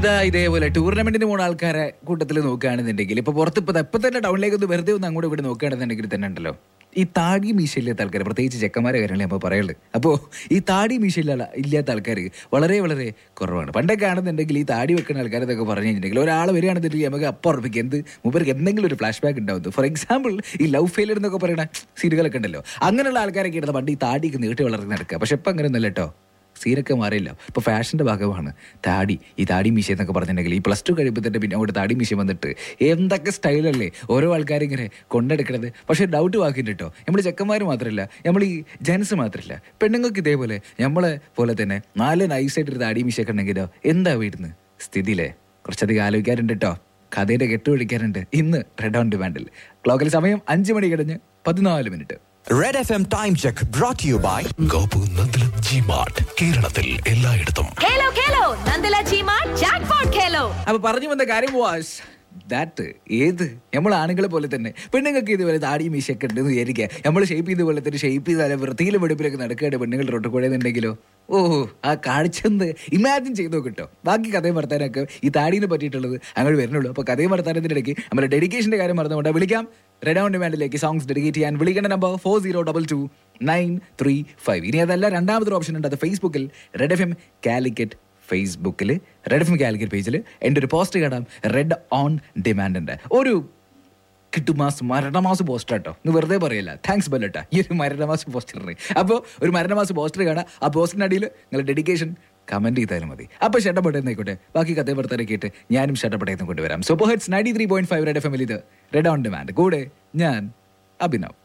ഇതാ ഇതേപോലെ ടൂർണമെന്റിന് പോണ ആൾക്കാരെ കൂട്ടത്തിൽ നോക്കുകയാണെന്നുണ്ടെങ്കിൽ ഇപ്പൊ പുറത്ത് ഇപ്പൊ ഇപ്പൊ തന്നെ ടൗണിലേക്ക് ഒന്ന് വെറുതെ ഒന്ന് അങ്ങോട്ട് ഇവിടെ നോക്കുകയാണെന്നുണ്ടെങ്കിൽ തന്നെ ഉണ്ടല്ലോ ഈ താടി മീശ ഇല്ലാത്ത ആൾക്കാർ പ്രത്യേകിച്ച് ചെക്കന്മാരെ കാര്യങ്ങളെ നമ്മൾ പറയുള്ളത് അപ്പോൾ ഈ താടി മീശ ഇല്ല ഇല്ലാത്ത ആൾക്കാർ വളരെ വളരെ കുറവാണ് പണ്ടൊക്കെ ആണെന്നുണ്ടെങ്കിൽ ഈ താടി വെക്കുന്ന ആൾക്കാരെന്നൊക്കെ പറഞ്ഞു കഴിഞ്ഞിട്ടുണ്ടെങ്കിൽ ഒരാൾ വരികയാണെന്നുണ്ടെങ്കിൽ നമുക്ക് അപ്പം ഉറപ്പിക്കും എന്ത് മൂപ്പർക്ക് എന്തെങ്കിലും ഒരു ഫ്ലാഷ് ബാക്ക് ഉണ്ടാവും ഫോർ എക്സാമ്പിൾ ഈ ലവ് ഫെയിലർ എന്നൊക്കെ പറയുന്ന സീനുകളൊക്കെ ഉണ്ടല്ലോ അങ്ങനെയുള്ള ആൾക്കാരൊക്കെ ഇരുന്ന പണ്ട് ഈ താടിക്ക് നീട്ടി വളർന്ന് നടക്കുക പക്ഷെ ഇപ്പം അങ്ങനെ ഒന്നല്ല കേട്ടോ സീനൊക്കെ മാറിയില്ല ഇപ്പൊ ഫാഷന്റെ ഭാഗമാണ് താടി ഈ താടി മീശ എന്നൊക്കെ പറഞ്ഞിട്ടുണ്ടെങ്കിൽ ഈ പ്ലസ് ടു കഴിയുമ്പോൾ തന്നെ പിന്നെ അങ്ങോട്ട് താടി മീശ വന്നിട്ട് എന്തൊക്കെ സ്റ്റൈലല്ലേ ഓരോ ആൾക്കാരും ഇങ്ങനെ കൊണ്ടെടുക്കണത് പക്ഷെ ഡൗട്ട് വാക്കിണ്ട് കേട്ടോ നമ്മൾ ചെക്കന്മാർ മാത്രമല്ല നമ്മൾ ഈ ജെൻസ് മാത്രമല്ല പെണ്ണുങ്ങൾക്ക് ഇതേപോലെ നമ്മളെ പോലെ തന്നെ നല്ല നൈസായിട്ട് ഒരു താടി മീശയൊക്കെ ഉണ്ടെങ്കിലോ എന്താ വീട്ടിന്ന് സ്ഥിതിയിലെ കുറച്ചധികം ആലോചിക്കാറുണ്ട് കേട്ടോ കഥയുടെ കെട്ടുപിടിക്കാറുണ്ട് ഇന്ന് റെഡ് ഓൺ ഡിമാൻഡിൽ ക്ലോക്കിൽ സമയം അഞ്ച് മണി കഴിഞ്ഞ് പതിനാല് minute red F M time check brought you by Gopu Nandanam G mart കേരളത്തിൽ എല്ലായിടത്തും ഖേലോ ഖേലോ നന്ദല ചീമാ ജാക്ക്പോട്ട് ഖേലോ അപ്പൊ പറഞ്ഞു വന്ന കാര്യം വാസ് ദാറ്റ് ഏത് നമ്മൾ ആണുങ്ങളെ പോലെ തന്നെ പെണ്ണുങ്ങൾക്ക് ഇതുപോലെ താടി മീശയൊക്കെ ഉണ്ടെന്ന് വിചാരിക്കുക നമ്മൾ ഷേപ്പ് ചെയ്ത പോലെ തന്നെ ഷേപ്പ് ചെയ്താൽ വൃത്തിയിലും വെടുപ്പിലൊക്കെ നടക്കുകയാണ് പെണ്ണുങ്ങൾ റൊട്ട് കൂടെന്നുണ്ടെങ്കിലോ ഓ ആ കാഴ്ചന്ന് ഇമാജിൻ ചെയ്ത് നോക്കിട്ടോ ബാക്കി കഥയും വർത്താനൊക്കെ ഈ താടീനെ പറ്റിയിട്ടുള്ളത് അങ്ങനെ വരുന്നുള്ളൂ അപ്പോൾ കഥയും വർത്താനത്തിൻ്റെ ഇടയ്ക്ക് നമ്മുടെ ഡെഡിക്കേഷൻ്റെ കാര്യം മറന്നുകൊണ്ട് വിളിക്കാം റെഡ് ഓൺ ഡിമാൻഡിലേക്ക് സോങ്സ് ഡെഡിക്കേറ്റ് ചെയ്യാൻ വിളിക്കേണ്ട number four zero double two nine three five ഇനി അതല്ല രണ്ടാമതൊരു ഓപ്ഷൻ ഉണ്ട് അത് ഫേസ്ബുക്കിൽ റെഡ് എഫ് എം കാലിക്കറ്റ് ഫേസ്ബുക്കിൽ റെഡ് എഫ് എം കാലിക്കറ്റ് പേജിൽ എൻ്റെ ഒരു പോസ്റ്റ് കാണാം റെഡ് ഓൺ ഡിമാൻഡിൻ്റെ ഒരു കിട്ടുമാസ് മരണമാസ് പോസ്റ്റർ കേട്ടോ ഇന്ന് വെറുതെ പറയില്ല താങ്ക്സ് ബല്ലട്ട ഈ ഒരു മരണമാസ് പോസ്റ്ററിന് അപ്പോൾ ഒരു മരണമാസ് പോസ്റ്റർ കാണാം ആ പോസ്റ്ററിൻ്റെ അടിയിൽ നിങ്ങൾ ഡെഡിക്കേഷൻ കമന്റ് ചെയ്താലും മതി അപ്പോൾ ഷട്ടപ്പെട്ടെന്നായിക്കോട്ടെ ബാക്കി കഥ വർത്തനെ കേട്ട് ഞാനും ഷട്ടപ്പെട്ടെന്ന് കൊണ്ടുവരാം super hits ninety three point five red F എമ്മിൽ ഇത് റെഡ് ഓൺ ഡിമാൻഡ് കൂടെ ഞാൻ അഭിനവ്